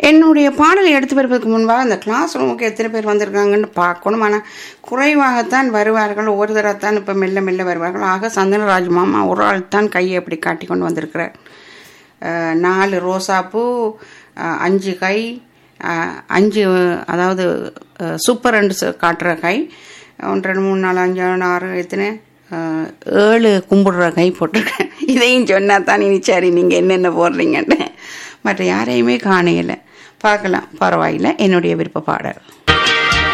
என்னுடைய பாடலை எடுத்து வருவதற்கு முன்பாக அந்த கிளாஸ் ரூமுக்கு எத்தனை பேர் வந்திருக்காங்கன்னு பார்க்கணும் ஆனால் குறைவாகத்தான் வருவார்கள் ஒரு தடவைத்தான் இப்போ மெல்ல மெல்ல வருவார்கள் ஆக சந்தனராஜ் மாமா ஒரு ஆள் தான் கையை அப்படி காட்டி கொண்டு வந்திருக்கிறார் அஹ், நாலு ரோசாப்பூ அஹ், அஞ்சு கை அஹ், அஞ்சு அதாவது அஹ், சூப்பர் ரெண்டு ச- காட்டுற கை ஒன்று ரெண்டு மூணு நாலு அஞ்சு ஆறு ஆறு எத்தனை அஹ், ஏழு கும்பிடுற கை போட்டிருக்கேன் இதையும் சொன்னா தான் இனி சரி நீங்கள் என்னென்ன போடுறீங்கன்னு மற்ற யாரையுமே காணையில பார்க்கலாம் பரவாயில்லை என்னுடைய விருப்ப பாடல்